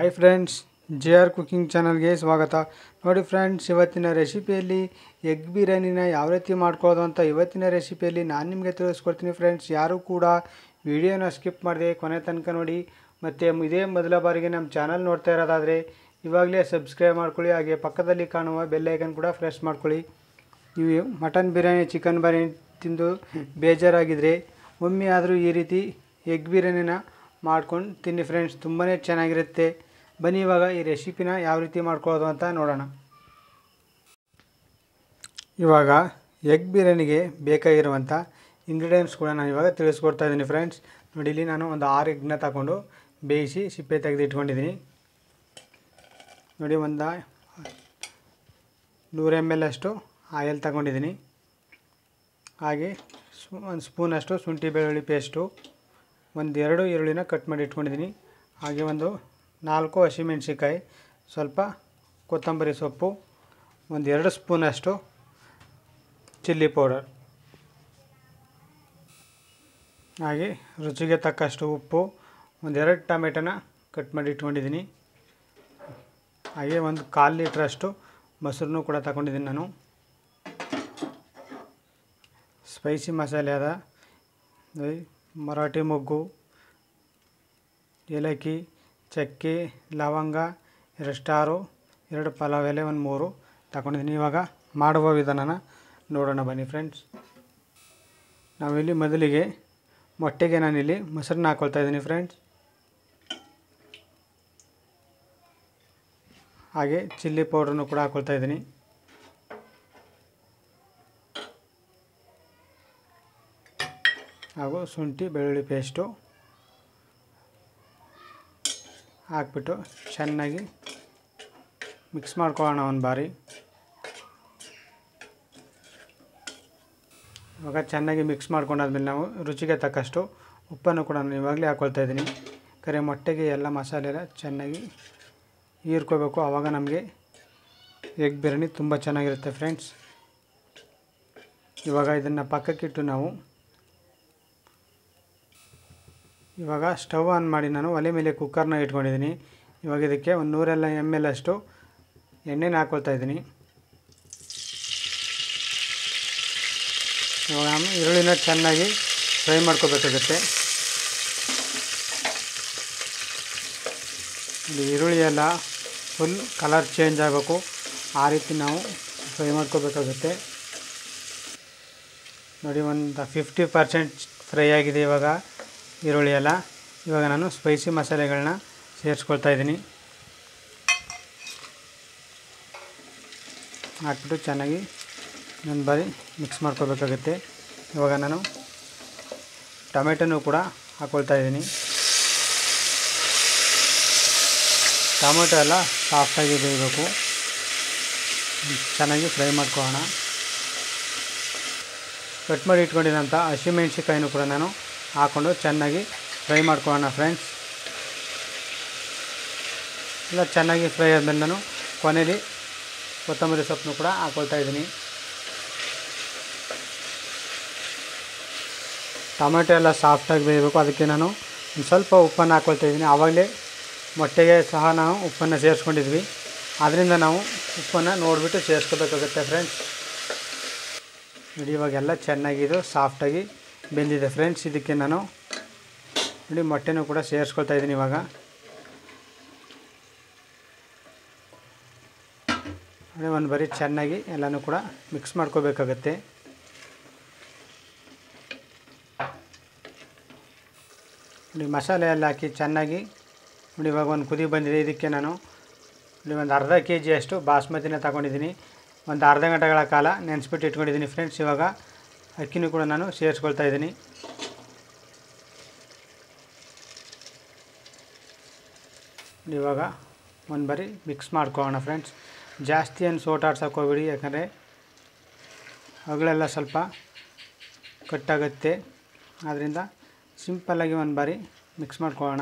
hi friends J R cooking ಚಾನಲ್ಗೆ ಸ್ವಾಗತ ನೋಡಿ ಫ್ರೆಂಡ್ಸ್ ಇವತ್ತಿನ ರೆಸಿಪಿಯಲ್ಲಿ ಎಗ್ ಬಿರಿಯಾನಿನ ಯಾವ ರೀತಿ ಮಾಡ್ಕೊಳ್ಳೋದು ಅಂತ ಇವತ್ತಿನ ರೆಸಿಪಿಯಲ್ಲಿ ನಾನು ನಿಮಗೆ ತಿಳಿಸ್ಕೊಡ್ತೀನಿ ಫ್ರೆಂಡ್ಸ್ ಯಾರೂ ಕೂಡ ವಿಡಿಯೋನ ಸ್ಕಿಪ್ ಮಾಡಿದೆ ಕೊನೆ ತನಕ ನೋಡಿ ಮತ್ತು ಇದೇ ಮೊದಲ ಬಾರಿಗೆ ನಮ್ಮ ಚಾನಲ್ ನೋಡ್ತಾ ಇರೋದಾದರೆ ಇವಾಗಲೇ ಸಬ್ಸ್ಕ್ರೈಬ್ ಮಾಡ್ಕೊಳ್ಳಿ ಹಾಗೆ ಪಕ್ಕದಲ್ಲಿ ಕಾಣುವ ಬೆಲ್ ಐಕನ್ ಕೂಡ ಪ್ರೆಸ್ ಮಾಡ್ಕೊಳ್ಳಿ ನೀವು ಮಟನ್ ಬಿರಿಯಾನಿ ಚಿಕನ್ ಬಿರಿಯಾನಿ ತಿಂದು ಬೇಜಾರಾಗಿದ್ದರೆ ಒಮ್ಮೆ ಆದರೂ ಈ ರೀತಿ ಎಗ್ ಬಿರಿಯಾನಿನ ಮಾಡ್ಕೊಂಡು ತಿನ್ನಿ ಫ್ರೆಂಡ್ಸ್ ತುಂಬಾ ಚೆನ್ನಾಗಿರುತ್ತೆ ಬನ್ನಿ ಇವಾಗ ಈ ರೆಸಿಪಿನ ಯಾವ ರೀತಿ ಮಾಡ್ಕೊಳ್ಳೋದು ಅಂತ ನೋಡೋಣ ಇವಾಗ ಎಗ್ ಬಿರಿಯಾನಿಗೆ ಬೇಕಾಗಿರುವಂಥ ಇಂಗ್ರೀಡಿಯೆಂಟ್ಸ್ ಕೂಡ ನಾನು ಇವಾಗ ತಿಳಿಸ್ಕೊಡ್ತಾ ಇದ್ದೀನಿ ಫ್ರೆಂಡ್ಸ್ ನೋಡಿ ಇಲ್ಲಿ ನಾನು ಒಂದು ಆರು ಎಗ್ನ ತಗೊಂಡು ಬೇಯಿಸಿ ಸಿಪ್ಪೆ ತೆಗೆದು ಇಟ್ಕೊಂಡಿದ್ದೀನಿ ನೋಡಿ ಒಂದು ನೂರು ಎಮ್ ಎಲ್ ಅಷ್ಟು ಆಯಲ್ ತಗೊಂಡಿದ್ದೀನಿ ಹಾಗೆ ಸ್ಪೂ- ಒಂದು ಸ್ಪೂನಷ್ಟು ಶುಂಠಿ ಬೆಳ್ಳುಳ್ಳಿ ಪೇಸ್ಟು ಒಂದು ಎರಡು ಈರುಳ್ಳಿನ ಕಟ್ ಮಾಡಿ ಇಟ್ಕೊಂಡಿದ್ದೀನಿ ಹಾಗೆ ಒಂದು ನಾಲ್ಕು ಹಸಿಮೆಣಸಿಕಾಯಿ ಸ್ವಲ್ಪ ಕೊತ್ತಂಬರಿ ಸೊಪ್ಪು ಒಂದು ಎರಡು ಸ್ಪೂನಷ್ಟು ಚಿಲ್ಲಿ ಪೌಡರ್ ಹಾಗೆ ರುಚಿಗೆ ತಕ್ಕಷ್ಟು ಉಪ್ಪು ಒಂದೆರಡು ಟೊಮೆಟೊನ ಕಟ್ ಮಾಡಿ ಇಟ್ಕೊಂಡಿದ್ದೀನಿ ಹಾಗೆ ಒಂದು ಕಾಲು ಲೀಟ್ರಷ್ಟು ಮೊಸರನ್ನು ಕೂಡ ತಗೊಂಡಿದ್ದೀನಿ ನಾನು ಸ್ಪೈಸಿ ಮಸಾಲೆ ಅದ ನೋಡಿ, ಮರಾಠಿ ಮೊಗ್ಗು ಏಲಕ್ಕಿ ಚಕ್ಕೆ ಲವಂಗ ಎರಡು ಸ್ಟಾರು ಎರಡು ಪಲಾವ್ ಎಲೆ ಒಂದು ಮೂರು ತಗೊಂಡಿದ್ದೀನಿ ಇವಾಗ ಮಾಡುವ ವಿಧಾನನ ನೋಡೋಣ ಬನ್ನಿ ಫ್ರೆಂಡ್ಸ್ ನಾವಿಲ್ಲಿ ಮೊದಲಿಗೆ ಮೊಟ್ಟೆಗೆ ನಾನಿಲ್ಲಿ ಮೊಸರನ್ನ ಹಾಕ್ಕೊಳ್ತಾ ಇದ್ದೀನಿ ಫ್ರೆಂಡ್ಸ್ ಹಾಗೆ ಚಿಲ್ಲಿ ಪೌಡ್ರನ್ನು ಕೂಡ ಹಾಕ್ಕೊಳ್ತಾ ಇದ್ದೀನಿ ಹಾಗೂ ಶುಂಠಿ ಬೆಳ್ಳುಳ್ಳಿ ಪೇಸ್ಟು ಹಾಕ್ಬಿಟ್ಟು ಚೆನ್ನಾಗಿ ಮಿಕ್ಸ್ ಮಾಡ್ಕೊಳ್ಳೋಣ ಒಂದು ಬಾರಿ ಇವಾಗ ಚೆನ್ನಾಗಿ ಮಿಕ್ಸ್ ಮಾಡ್ಕೊಂಡಾದ್ಮೇಲೆ ನಾವು ರುಚಿಗೆ ತಕ್ಕಷ್ಟು ಉಪ್ಪನ್ನು ಕೂಡ ನಾನು ಇವಾಗಲೇ ಹಾಕ್ಕೊಳ್ತಾ ಇದ್ದೀನಿ ಕರೆ ಮೊಟ್ಟೆಗೆ ಎಲ್ಲ ಮಸಾಲೆ ಎಲ್ಲ ಚೆನ್ನಾಗಿ ಹೀರ್ಕೋಬೇಕು ಆವಾಗ ನಮಗೆ ಎಗ್ ಬಿರಿಯಾನಿ ತುಂಬ ಚೆನ್ನಾಗಿರುತ್ತೆ ಫ್ರೆಂಡ್ಸ್ ಇವಾಗ ಇದನ್ನು ಪಕ್ಕಕ್ಕಿಟ್ಟು ನಾವು ಇವಾಗ ಸ್ಟವ್ ಆನ್ ಮಾಡಿ ನಾನು ಒಲೆ ಮೇಲೆ ಕುಕ್ಕರ್ನ ಇಟ್ಕೊಂಡಿದ್ದೀನಿ ಇವಾಗ ಇದಕ್ಕೆ ಒಂದು ನೂರೆಲ್ಲ ಎಮ್ ಎಲ್ ಅಷ್ಟು ಎಣ್ಣೆನ ಹಾಕ್ಕೊಳ್ತಾ ಇದ್ದೀನಿ ಇವಾಗ ನಾನು ಈರುಳ್ಳಿನ ಚೆನ್ನಾಗಿ ಫ್ರೈ ಮಾಡ್ಕೋಬೇಕಾಗುತ್ತೆ ಇದು ಈರುಳ್ಳಿ ಎಲ್ಲ ಫುಲ್ ಕಲರ್ ಚೇಂಜ್ ಆಗಬೇಕು ಆ ರೀತಿ ನಾವು ಫ್ರೈ ಮಾಡ್ಕೋಬೇಕಾಗುತ್ತೆ ನೋಡಿ ಒಂದು ಫಿಫ್ಟಿ ಪರ್ಸೆಂಟ್ ಫ್ರೈ ಆಗಿದೆ ಇವಾಗ ಈರುಳ್ಳಿ ಎಲ್ಲ ಇವಾಗ ನಾನು ಸ್ಪೈಸಿ ಮಸಾಲೆಗಳನ್ನ ಸೇರಿಸ್ಕೊಳ್ತಾ ಇದ್ದೀನಿ ಹಾಕ್ಬಿಟ್ಟು ಚೆನ್ನಾಗಿ ಒಂದು ಬಾರಿ ಮಿಕ್ಸ್ ಮಾಡ್ಕೋಬೇಕಾಗುತ್ತೆ ಇವಾಗ ನಾನು ಟೊಮೆಟೊನೂ ಕೂಡ ಹಾಕ್ಕೊಳ್ತಾ ಇದ್ದೀನಿ ಟೊಮೆಟೊ ಎಲ್ಲ ಸಾಫ್ಟಾಗಿ ಬೇಯಬೇಕು ಚೆನ್ನಾಗಿ ಫ್ರೈ ಮಾಡ್ಕೊಳ್ಳೋಣ ಕಟ್ ಮಾಡಿ ಇಟ್ಕೊಂಡಿರೋಂಥ ಹಸಿಮೆಣ್ಸಿಕಾಯಿನೂ ಕೂಡ ನಾನು ಹಾಕ್ಕೊಂಡು ಚೆನ್ನಾಗಿ ಫ್ರೈ ಮಾಡ್ಕೊಳ್ಳೋಣ ಫ್ರೆಂಡ್ಸ್ ಎಲ್ಲ ಚೆನ್ನಾಗಿ ಫ್ರೈ ಆದಮೇಲೆ ನಾನು ಕೊನೆಯಲ್ಲಿ ಕೊತ್ತಂಬರಿ ಸೊಪ್ಪನ್ನು ಕೂಡ ಹಾಕ್ಕೊಳ್ತಾ ಇದ್ದೀನಿ ಟೊಮೆಟೊ ಎಲ್ಲ ಸಾಫ್ಟಾಗಿ ಬೇಯಬೇಕು ಅದಕ್ಕೆ ನಾನು ಒಂದು ಸ್ವಲ್ಪ ಉಪ್ಪನ್ನು ಹಾಕ್ಕೊಳ್ತಾ ಇದ್ದೀನಿ ಆವಾಗಲೇ ಮೊಟ್ಟೆಗೆ ಸಹ ನಾವು ಉಪ್ಪನ್ನು ಸೇರಿಸ್ಕೊಂಡಿದ್ವಿ ಅದರಿಂದ ನಾವು ಉಪ್ಪನ್ನು ನೋಡಿಬಿಟ್ಟು ಸೇರಿಸ್ಕೋಬೇಕಾಗುತ್ತೆ ಫ್ರೆಂಡ್ಸ್ ನೋಡಿ ಇವಾಗೆಲ್ಲ ಚೆನ್ನಾಗಿದು ಸಾಫ್ಟಾಗಿ ಬೆಂದಿದೆ ಫ್ರೆಂಡ್ಸ್ ಇದಕ್ಕೆ ನಾನು ನೋಡಿ ಮೊಟ್ಟೆನೂ ಕೂಡ ಸೇರಿಸ್ಕೊಳ್ತಾ ಇದ್ದೀನಿ ಇವಾಗ ನೋಡಿ ಒಂದು ಬರೀ ಚೆನ್ನಾಗಿ ಎಲ್ಲನೂ ಕೂಡ ಮಿಕ್ಸ್ ಮಾಡ್ಕೋಬೇಕಾಗತ್ತೆ ನೋಡಿ ಮಸಾಲೆ ಎಲ್ಲ ಹಾಕಿ ಚೆನ್ನಾಗಿ ನೋಡಿ ಇವಾಗ ಒಂದು ಕುದಿ ಬಂದಿದೆ ಇದಕ್ಕೆ ನಾನು ನೋಡಿ ಒಂದು ಅರ್ಧ ಕೆ ಜಿಯಷ್ಟು ಬಾಸ್ಮತಿನ ತಗೊಂಡಿದ್ದೀನಿ ಒಂದು ಅರ್ಧ ಗಂಟೆಗಳ ಕಾಲ ನೆನೆಸ್ಬಿಟ್ಟು ಇಟ್ಕೊಂಡಿದ್ದೀನಿ ಫ್ರೆಂಡ್ಸ್ ಇವಾಗ ಅಕ್ಕಿನೂ ಕೂಡ ನಾನು ಸೇರಿಸ್ಕೊಳ್ತಾ ಇದ್ದೀನಿ ಇವಾಗ ಒಂದು ಬಾರಿ ಮಿಕ್ಸ್ ಮಾಡ್ಕೊಳ್ಳೋಣ ಫ್ರೆಂಡ್ಸ್ ಜಾಸ್ತಿ ಏನು ಸೋಟಾಡ್ಸೋಕೆ ಹೋಗ್ಬೇಡಿ ಯಾಕಂದರೆ ಅಗಳೆಲ್ಲ ಸ್ವಲ್ಪ ಕಟ್ಟಾಗುತ್ತೆ ಆದ್ದರಿಂದ ಸಿಂಪಲ್ಲಾಗಿ ಒಂದು ಬಾರಿ ಮಿಕ್ಸ್ ಮಾಡ್ಕೊಳ್ಳೋಣ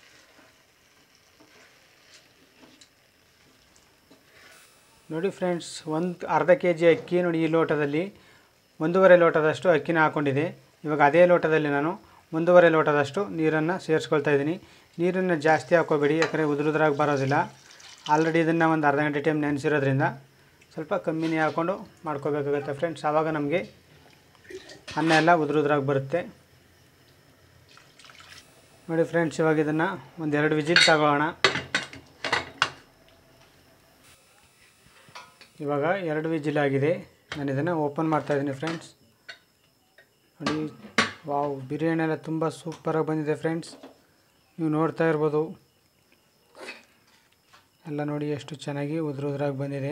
ನೋಡಿ ಫ್ರೆಂಡ್ಸ್ ಒಂದು ಅರ್ಧ ಕೆ ಜಿ ಅಕ್ಕಿ ನೋಡಿ ಈ ಲೋಟದಲ್ಲಿ ಒಂದೂವರೆ ಲೋಟದಷ್ಟು ಅಕ್ಕಿನ ಹಾಕ್ಕೊಂಡಿದೆ ಇವಾಗ ಅದೇ ಲೋಟದಲ್ಲಿ ನಾನು ಒಂದೂವರೆ ಲೋಟದಷ್ಟು ನೀರನ್ನು ಸೇರಿಸ್ಕೊಳ್ತಾ ಇದ್ದೀನಿ ನೀರನ್ನು ಜಾಸ್ತಿ ಹಾಕೋಬೇಡಿ ಯಾಕಂದರೆ ಉದುರುದ್ರಾಗಿ ಬರೋದಿಲ್ಲ ಆಲ್ರೆಡಿ ಇದನ್ನು ಒಂದು ಅರ್ಧ ಗಂಟೆ ಟೈಮ್ ನೆನೆಸಿರೋದ್ರಿಂದ ಸ್ವಲ್ಪ ಕಮ್ಮಿನೇ ಹಾಕ್ಕೊಂಡು ಮಾಡ್ಕೋಬೇಕಾಗುತ್ತೆ ಫ್ರೆಂಡ್ಸ್ ಆವಾಗ ನಮಗೆ ಅನ್ನ ಎಲ್ಲ ಉದುರುದ್ರಾಗಿ ಬರುತ್ತೆ ನೋಡಿ ಫ್ರೆಂಡ್ಸ್ ಇವಾಗ ಇದನ್ನು ಒಂದೆರಡು ವಿಜಿಲ್ ತಗೊಳ್ಳೋಣ ಇವಾಗ ಎರಡು ವಿಜಿಲ್ ಆಗಿದೆ ನಾನು ಇದನ್ನು ಓಪನ್ ಮಾಡ್ತಾಯಿದ್ದೀನಿ ಫ್ರೆಂಡ್ಸ್ ನೋಡಿ ವಾವ್ ಬಿರಿಯಾನಿ ಎಲ್ಲ ತುಂಬ ಸೂಪರಾಗಿ ಬಂದಿದೆ ಫ್ರೆಂಡ್ಸ್ ನೀವು ನೋಡ್ತಾ ಇರ್ಬೋದು ಎಲ್ಲ ನೋಡಿ ಎಷ್ಟು ಚೆನ್ನಾಗಿ ಉದುರು ಉದುರಾಗಿ ಬಂದಿದೆ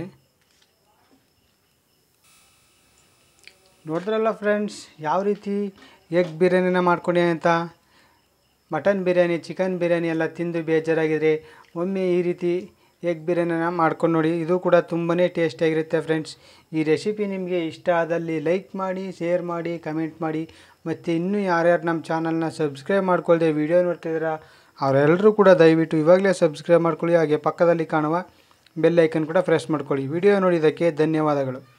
ನೋಡಿದ್ರಲ್ಲ ಫ್ರೆಂಡ್ಸ್ ಯಾವ ರೀತಿ ಎಗ್ ಬಿರಿಯಾನಿನ ಮಾಡ್ಕೊಂಡೆ ಅಂತ ಮಟನ್ ಬಿರಿಯಾನಿ ಚಿಕನ್ ಬಿರಿಯಾನಿ ಎಲ್ಲ ತಿಂದು ಬೇಜಾರಾಗಿದ್ರೆ ಒಮ್ಮೆ ಈ ರೀತಿ ಎಗ್ ಬಿರಿಯಾನಿನ ಮಾಡ್ಕೊಂಡು ನೋಡಿ ಇದು ಕೂಡ ತುಂಬಾ ಟೇಸ್ಟಿಯಾಗಿರುತ್ತೆ ಫ್ರೆಂಡ್ಸ್ ಈ ರೆಸಿಪಿ ನಿಮಗೆ ಇಷ್ಟ ಆದಲ್ಲಿ ಲೈಕ್ ಮಾಡಿ ಶೇರ್ ಮಾಡಿ ಕಮೆಂಟ್ ಮಾಡಿ ಮತ್ತು ಇನ್ನೂ ಯಾರ್ಯಾರು ನಮ್ಮ ಚಾನಲ್ನ ಸಬ್ಸ್ಕ್ರೈಬ್ ಮಾಡ್ಕೊಳ್ದೆ ವಿಡಿಯೋ ನೋಡ್ತಿದ್ದೀರಾ ಅವರೆಲ್ಲರೂ ಕೂಡ ದಯವಿಟ್ಟು ಇವಾಗಲೇ ಸಬ್ಸ್ಕ್ರೈಬ್ ಮಾಡ್ಕೊಳ್ಳಿ ಹಾಗೆ ಪಕ್ಕದಲ್ಲಿ ಕಾಣುವ ಬೆಲ್ ಐಕನ್ ಕೂಡ ಪ್ರೆಸ್ ಮಾಡ್ಕೊಳ್ಳಿ ವಿಡಿಯೋ ನೋಡಿದ್ದಕ್ಕೆ ಧನ್ಯವಾದಗಳು